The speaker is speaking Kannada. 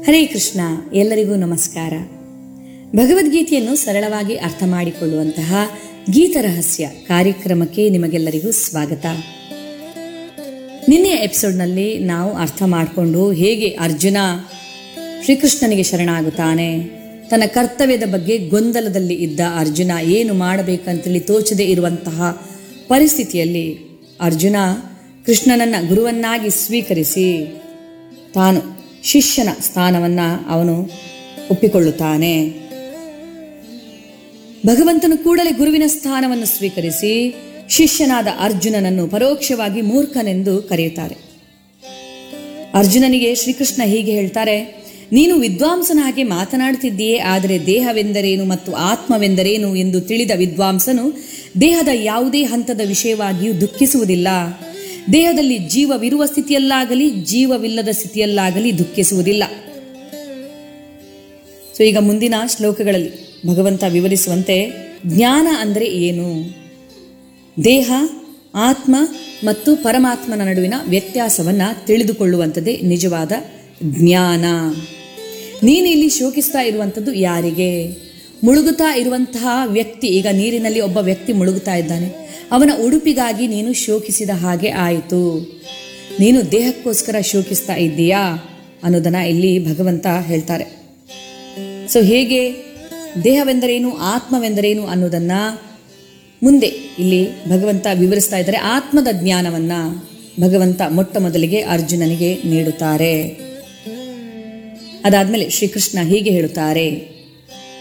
ಹರೇ ಕೃಷ್ಣ ಎಲ್ಲರಿಗೂ ನಮಸ್ಕಾರ ಭಗವದ್ಗೀತೆಯನ್ನು ಸರಳವಾಗಿ ಅರ್ಥ ಮಾಡಿಕೊಳ್ಳುವಂತಹ ಗೀತರಹಸ್ಯ ಕಾರ್ಯಕ್ರಮಕ್ಕೆ ನಿಮಗೆಲ್ಲರಿಗೂ ಸ್ವಾಗತ ನಿನ್ನೆಯ ಎಪಿಸೋಡ್ನಲ್ಲಿ ನಾವು ಅರ್ಥ ಮಾಡಿಕೊಂಡು ಹೇಗೆ ಅರ್ಜುನ ಶ್ರೀಕೃಷ್ಣನಿಗೆ ಶರಣಾಗುತ್ತಾನೆ ತನ್ನ ಕರ್ತವ್ಯದ ಬಗ್ಗೆ ಗೊಂದಲದಲ್ಲಿ ಇದ್ದ ಅರ್ಜುನ ಏನು ಮಾಡಬೇಕಂತೇಳಿ ತೋಚದೆ ಇರುವಂತಹ ಪರಿಸ್ಥಿತಿಯಲ್ಲಿ ಅರ್ಜುನ ಕೃಷ್ಣನನ್ನ ಗುರುವನ್ನಾಗಿ ಸ್ವೀಕರಿಸಿ ತಾನು ಶಿಷ್ಯನ ಸ್ಥಾನವನ್ನು ಅವನು ಒಪ್ಪಿಕೊಳ್ಳುತ್ತಾನೆ ಭಗವಂತನು ಕೂಡಲೇ ಗುರುವಿನ ಸ್ಥಾನವನ್ನು ಸ್ವೀಕರಿಸಿ ಶಿಷ್ಯನಾದ ಅರ್ಜುನನನ್ನು ಪರೋಕ್ಷವಾಗಿ ಮೂರ್ಖನೆಂದು ಕರೆಯುತ್ತಾರೆ ಅರ್ಜುನನಿಗೆ ಶ್ರೀಕೃಷ್ಣ ಹೀಗೆ ಹೇಳ್ತಾರೆ ನೀನು ವಿದ್ವಾಂಸನ ಹಾಗೆ ಮಾತನಾಡುತ್ತಿದ್ದೀಯೇ ಆದರೆ ದೇಹವೆಂದರೇನು ಮತ್ತು ಆತ್ಮವೆಂದರೇನು ಎಂದು ತಿಳಿದ ವಿದ್ವಾಂಸನು ದೇಹದ ಯಾವುದೇ ಹಂತದ ವಿಷಯವಾಗಿಯೂ ದುಃಖಿಸುವುದಿಲ್ಲ ದೇಹದಲ್ಲಿ ಜೀವವಿರುವ ಸ್ಥಿತಿಯಲ್ಲಾಗಲಿ ಜೀವವಿಲ್ಲದ ಸ್ಥಿತಿಯಲ್ಲಾಗಲಿ ದುಃಖಿಸುವುದಿಲ್ಲ ಸೊ ಈಗ ಮುಂದಿನ ಶ್ಲೋಕಗಳಲ್ಲಿ ಭಗವಂತ ವಿವರಿಸುವಂತೆ ಜ್ಞಾನ ಅಂದರೆ ಏನು ದೇಹ ಆತ್ಮ ಮತ್ತು ಪರಮಾತ್ಮನ ನಡುವಿನ ವ್ಯತ್ಯಾಸವನ್ನು ತಿಳಿದುಕೊಳ್ಳುವಂಥದ್ದೇ ನಿಜವಾದ ಜ್ಞಾನ ನೀನು ಇಲ್ಲಿ ಶೋಕಿಸ್ತಾ ಇರುವಂಥದ್ದು ಯಾರಿಗೆ ಮುಳುಗುತ್ತಾ ಇರುವಂತಹ ವ್ಯಕ್ತಿ ಈಗ ನೀರಿನಲ್ಲಿ ಒಬ್ಬ ವ್ಯಕ್ತಿ ಮುಳುಗುತ್ತಾ ಇದ್ದಾನೆ ಅವನ ಉಡುಪಿಗಾಗಿ ನೀನು ಶೋಕಿಸಿದ ಹಾಗೆ ಆಯಿತು ನೀನು ದೇಹಕ್ಕೋಸ್ಕರ ಶೋಕಿಸ್ತಾ ಇದ್ದೀಯಾ ಅನ್ನೋದನ್ನ ಇಲ್ಲಿ ಭಗವಂತ ಹೇಳ್ತಾರೆ ಸೊ ಹೇಗೆ ದೇಹವೆಂದರೇನು ಆತ್ಮವೆಂದರೇನು ಅನ್ನೋದನ್ನ ಮುಂದೆ ಇಲ್ಲಿ ಭಗವಂತ ವಿವರಿಸ್ತಾ ಇದ್ದಾರೆ ಆತ್ಮದ ಜ್ಞಾನವನ್ನ ಭಗವಂತ ಮೊಟ್ಟ ಮೊದಲಿಗೆ ಅರ್ಜುನನಿಗೆ ನೀಡುತ್ತಾರೆ ಅದಾದ್ಮೇಲೆ ಶ್ರೀಕೃಷ್ಣ ಹೀಗೆ ಹೇಳುತ್ತಾರೆ